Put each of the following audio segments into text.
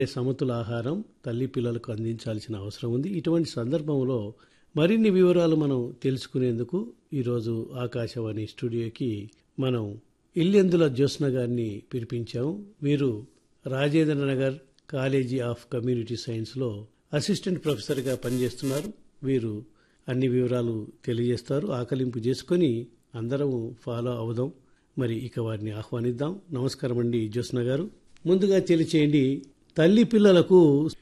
సమతుల ఆహారం తల్లి పిల్లలకు అందించాల్సిన అవసరం ఉంది ఇటువంటి సందర్భంలో మరిన్ని వివరాలు మనం తెలుసుకునేందుకు ఈరోజు ఆకాశవాణి స్టూడియోకి మనం ఇల్లెందుల జ్యోత్స్న గారిని పిలిపించాము వీరు Rajendra Nagar college of community సైన్స్లో అసిస్టెంట్ ప్రొఫెసర్గా పనిచేస్తున్నారు వీరు అన్ని వివరాలు తెలియజేస్తారు ఆకలింపు చేసుకొని అందరం ఫాలో అవుదాం మరి ఇక వారిని ఆహ్వానిద్దాం నమస్కారం అండి జ్యోత్స్న గారు ముందుగా తెలియచేయండి తల్లి పిల్లలకు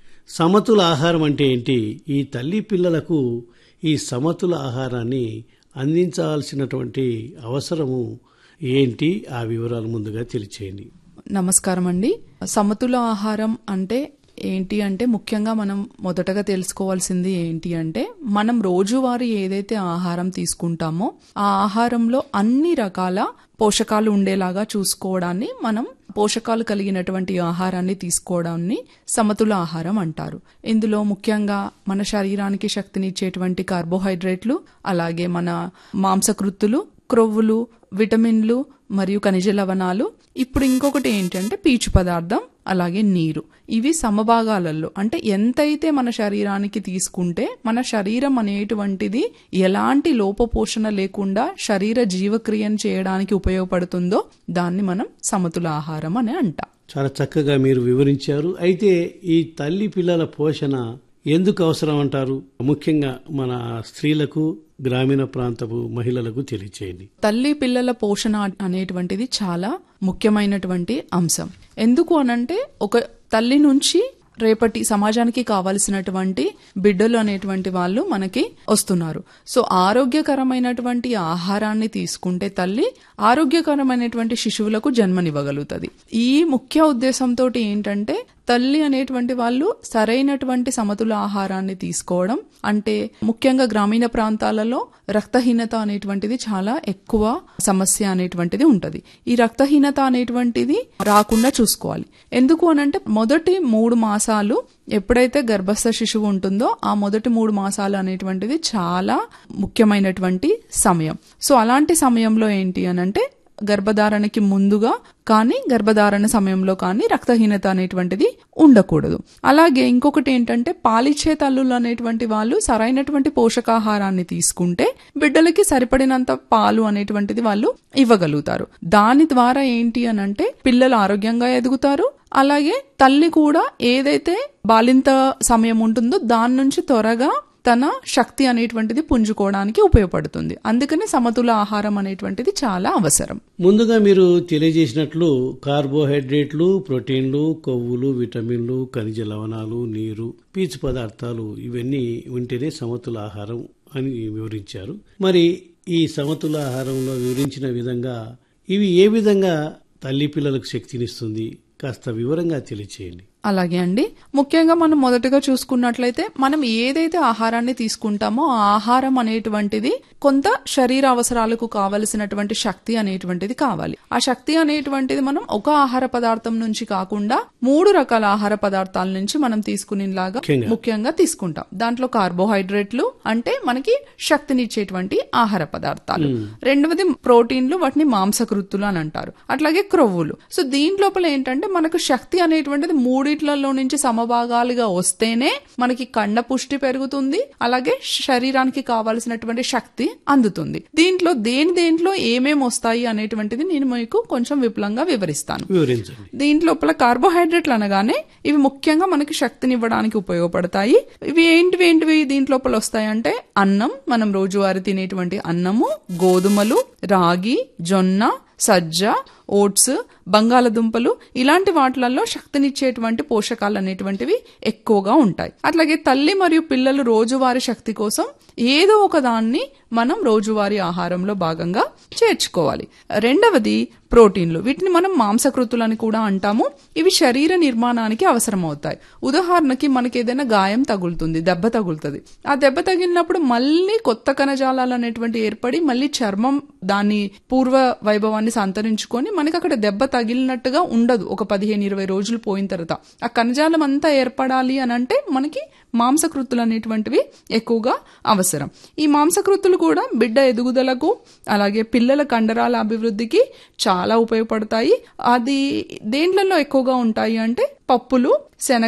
సమతుల ఆహారం అంటే ఏంటి ఈ తల్లి పిల్లలకు ఈ సమతుల ఆహారాన్ని అందించాల్సినటువంటి అవసరము ఏంటి ఆ వివరాలు ముందుగా తెలియచేయండి నమస్కారం అండి సమతుల ఆహారం అంటే ఏంటి అంటే ముఖ్యంగా మనం మొదటగా తెలుసుకోవాల్సింది ఏంటి అంటే మనం రోజువారీ ఏదైతే ఆహారం తీసుకుంటామో ఆ ఆహారంలో అన్ని రకాల పోషకాలు ఉండేలాగా చూసుకోవడాన్ని మనం పోషకాలు కలిగినటువంటి ఆహారాన్ని తీసుకోవడాన్ని సమతుల ఆహారం అంటారు ఇందులో ముఖ్యంగా మన శరీరానికి శక్తినిచ్చేటువంటి కార్బోహైడ్రేట్లు అలాగే మన మాంసకృత్తులు క్రొవ్వులు విటమిన్లు మరియు ఖనిజ లవణాలు ఇప్పుడు ఇంకొకటి ఏంటంటే పీచు పదార్థం అలాగే నీరు ఇవి సమభాగాలలో అంటే ఎంతైతే మన శరీరానికి తీసుకుంటే మన శరీరం అనేటువంటిది ఎలాంటి లోపపోషణ లేకుండా శరీర జీవక్రియను చేయడానికి ఉపయోగపడుతుందో దాన్ని మనం సమతుల ఆహారం అని అంటాం చాలా చక్కగా మీరు వివరించారు అయితే ఈ తల్లి పిల్లల పోషణ ఎందుకు అవసరం అంటారు ముఖ్యంగా మన స్త్రీలకు గ్రామీణ ప్రాంతపు మహిళలకు తెలియచేయండి తల్లి పిల్లల పోషణ అనేటువంటిది చాలా ముఖ్యమైనటువంటి అంశం ఎందుకు అనంటే ఒక తల్లి నుంచి రేపటి సమాజానికి కావలసినటువంటి బిడ్డలు అనేటువంటి వాళ్ళు మనకి వస్తున్నారు సో ఆరోగ్యకరమైనటువంటి ఆహారాన్ని తీసుకుంటే తల్లి ఆరోగ్యకరమైనటువంటి శిశువులకు జన్మనివ్వగలుగుతుంది ఈ ముఖ్య ఉద్దేశంతో ఏంటంటే తల్లి అనేటువంటి వాళ్ళు సరైనటువంటి సమతుల ఆహారాన్ని తీసుకోవడం అంటే ముఖ్యంగా గ్రామీణ ప్రాంతాలలో రక్తహీనత అనేటువంటిది చాలా ఎక్కువ సమస్య అనేటువంటిది ఉంటది ఈ రక్తహీనత అనేటువంటిది రాకుండా చూసుకోవాలి ఎందుకు అనంటే మొదటి మూడు మాసాలు ఎప్పుడైతే గర్భస్థ శిశువు ఉంటుందో ఆ మొదటి మూడు మాసాలు అనేటువంటిది చాలా ముఖ్యమైనటువంటి సమయం సో అలాంటి సమయంలో ఏంటి అనంటే గర్భధారణకి ముందుగా కానీ గర్భధారణ సమయంలో కానీ రక్తహీనత అనేటువంటిది ఉండకూడదు అలాగే ఇంకొకటి ఏంటంటే పాలిచ్చే తల్లులు అనేటువంటి వాళ్ళు సరైనటువంటి పోషకాహారాన్ని తీసుకుంటే బిడ్డలకి సరిపడినంత పాలు అనేటువంటిది వాళ్ళు ఇవ్వగలుగుతారు దాని ద్వారా ఏంటి అనంటే పిల్లలు ఆరోగ్యంగా ఎదుగుతారు అలాగే తల్లి కూడా ఏదైతే బాలింత సమయం ఉంటుందో దాని నుంచి త్వరగా తన శక్తి అనేటువంటిది పుంజుకోవడానికి ఉపయోగపడుతుంది అందుకని సమతుల ఆహారం అనేటువంటిది చాలా అవసరం ముందుగా మీరు తెలియజేసినట్లు కార్బోహైడ్రేట్లు ప్రోటీన్లు కొవ్వులు విటమిన్లు ఖనిజ లవణాలు నీరు పీచు పదార్థాలు ఇవన్నీ ఉంటేనే సమతుల ఆహారం అని వివరించారు మరి ఈ సమతుల ఆహారంలో వివరించిన విధంగా ఇవి ఏ విధంగా తల్లి పిల్లలకు శక్తినిస్తుంది కాస్త వివరంగా తెలియచేయండి అలాగే అండి ముఖ్యంగా మనం మొదటగా చూసుకున్నట్లయితే మనం ఏదైతే ఆహారాన్ని తీసుకుంటామో ఆ ఆహారం అనేటువంటిది కొంత శరీర అవసరాలకు కావలసినటువంటి శక్తి అనేటువంటిది కావాలి ఆ శక్తి అనేటువంటిది మనం ఒక ఆహార పదార్థం నుంచి కాకుండా మూడు రకాల ఆహార పదార్థాల నుంచి మనం తీసుకునేలాగా ముఖ్యంగా. ముఖ్యంగా తీసుకుంటాం దాంట్లో కార్బోహైడ్రేట్లు అంటే మనకి శక్తినిచ్చేటువంటి ఆహార పదార్థాలు రెండవది ప్రోటీన్లు వాటిని మాంసకృత్తులు అని అంటారు అట్లాగే క్రొవ్వులు సో దీని లోపల ఏంటంటే మనకు శక్తి అనేటువంటిది మూడిట్లలో నుంచి సమభాగాలుగా వస్తేనే మనకి కండ పుష్టి పెరుగుతుంది అలాగే శరీరానికి కావాల్సినటువంటి శక్తి అందుతుంది దీంట్లో దేని దేంట్లో ఏమేమి వస్తాయి అనేటువంటిది నేను మీకు కొంచెం విపులంగా వివరిస్తాను వివరించండి దీంట్ లోపల కార్బోహైడ్రేట్లు అనగానే ఇవి ముఖ్యంగా మనకి శక్తినివ్వడానికి ఉపయోగపడతాయి ఇవి ఏంటివి ఏంటివి దీంట్ లోపల వస్తాయంటే అన్నం మనం రోజువారీ తినేటువంటి అన్నము గోధుమలు రాగి జొన్న సజ్జ ఓట్స్ బంగాళదుంపలు ఇలాంటి వాటిలలో శక్తినిచ్చేటువంటి పోషకాలు అనేటువంటివి ఎక్కువగా ఉంటాయి అట్లాగే తల్లి మరియు పిల్లలు రోజువారీ శక్తి కోసం ఏదో ఒక దాన్ని మనం రోజువారీ ఆహారంలో భాగంగా చేర్చుకోవాలి రెండవది ప్రోటీన్లు వీటిని మనం మాంసకృతులని కూడా అంటాము ఇవి శరీర నిర్మాణానికి అవసరం అవుతాయి ఉదాహరణకి మనకి ఏదైనా గాయం తగులుతుంది దెబ్బ తగులుతుంది ఆ దెబ్బ తగిలినప్పుడు మళ్ళీ కొత్త కణజాలాలు అనేటువంటి ఏర్పడి మళ్ళీ చర్మం దాని పూర్వ వైభవాన్ని సంతరించుకొని మనకి అక్కడ దెబ్బ తగిలినట్టుగా ఉండదు ఒక పదిహేను ఇరవై రోజులు పోయిన తర్వాత ఆ కణజాలం అంతా ఏర్పడాలి అని అంటే మనకి మాంసకృతులు అనేటువంటివి ఎక్కువగా అవసరం ఈ మాంసకృతులు కూడా బిడ్డ ఎదుగుదలకు అలాగే పిల్లల కండరాల అభివృద్ధికి చాలా ఉపయోగపడతాయి అది దేంట్లలో ఎక్కువగా ఉంటాయి అంటే పప్పులు శనగ